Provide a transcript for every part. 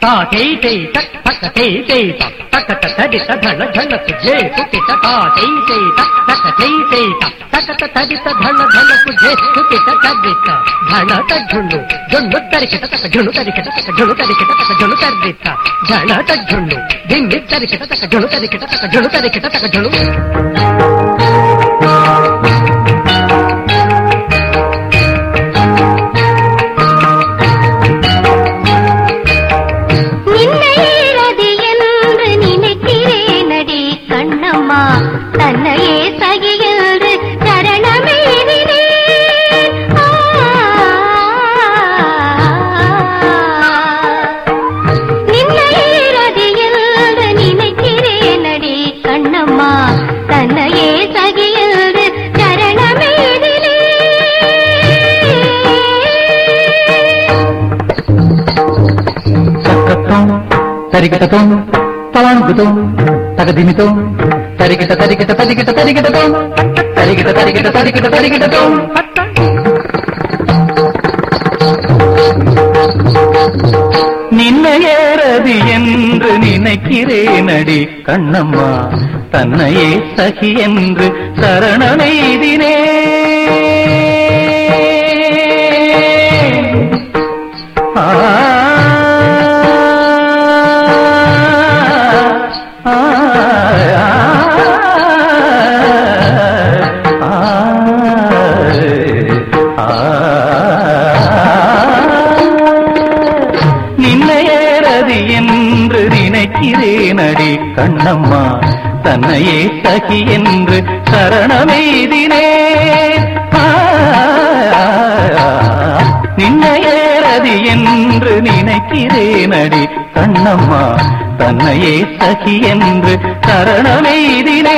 ತಾ ತೈ ತೈ ತಕ್ ತಕ ತೈ ತೈ ತಕ್ ತಕ ತ ತಡಿ ತ ಧಳ ಧಳ ತುಜೆ ಕುಟಿ ತ ತಾ ತೈ ತೈ ತಕ್ ತಕ ತೈ ತೈ ತಕ್ ತಕ ತ ತಡಿ ತ ಧಳ ಧಳ ತುಜೆ ಕುಟಿ ತ ತಡಿ ತ ಧಳ ತ ಝುಣ್ಣು ಝುಣ್ಣು ತರಿಕೆ ತ ತಕ ಝುಣ್ಣು ತರಿಕೆ ತ ತಕ ಝುಣ್ಣು ತರಿಕೆ ತ ತಕ ಝುಣ್ಣು ತರ್ದಿ ತ ಧಳ ತ ಝುಣ್ಣು ದಿಂಡಿ ತರಿಕೆ ತ ತಕ ಝುಣ್ಣು ತರಿಕೆ ತ ತಕ ಝುಣ್ಣು ತರಿಕೆ ತ ತಕ ಝುಣ್ಣು நின்னையேறது என்று நினைக்கிறேனடி கண்ணம்மா தன்னையே சகியென்று சரணமேறினேன் ஆ. நின்னையேறது என்று நினைக்கிறேனடி கண்ணம்மா தன்னையே சகியென்று சரணமேறினேன் చక్కత్వం తరిగిటతో తలాంగుతో తగదిమితో తరిగిట తరిగిట తరిగిట తరిగిటతో తరిగిట తరిగిట తరిగిట తరిగిటతో நின்னையேறது என்று நினைக்கிறேனடி கண்ணம்மா தன்னையே சகி என்று சரணமெய்தினே ஆ ஆ, நின்னையேறது என்று நினைக்கிறேனடி கண்ணம்மா தன்னையே சகி என்று சரணமெய்தினே ஆ, நின்னையேறது என்று நினைக்கிறேனடி கண்ணம்மா தன்னையே சகி என்று சரணமெய்தினே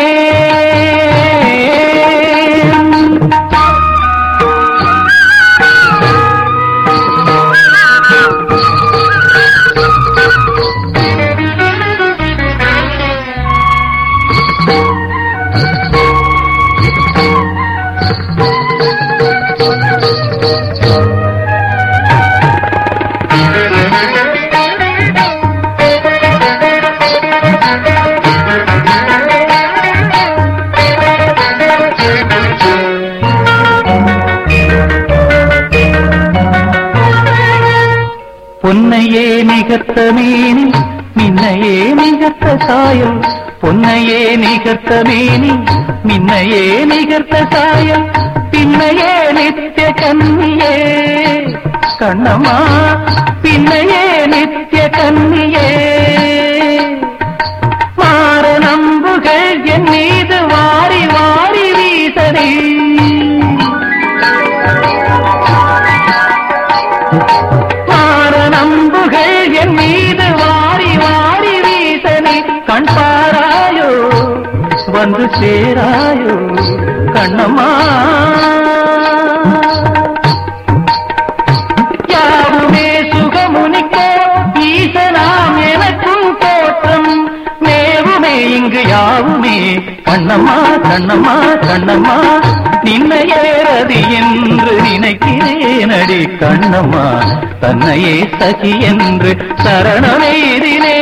பொன்னையே நிகர்த்த மேனி மின்னையே நிகர்த்த சாயம் பொன்னையே நிகர்த்த மேனி மின்னையே நிகர்த்த சாயம் பின்னையே நித்திய கன்னியே கண்ணம்மா பின்னையே நித்திய கன்னியே மாற நம்புகள் என் மீது வாரி வாரி வீசனே மாற நம்புகள் என் மீது வாரி வாரி வீசனை கண் பாராயோ வந்து சேராயோ கண்ணம்மா யாருமே சுகமுனிக்கோ ஈசனாம் எனக்கும் தோற்றம் மேவுமே இங்கு யாவுமே கண்ணம்மா கண்ணம்மா கண்ணம்மா நின்னையேறது என்று நினைக்கிறேனடி கண்ணம்மா தன்னையே சகி என்று சரணமெய்தினே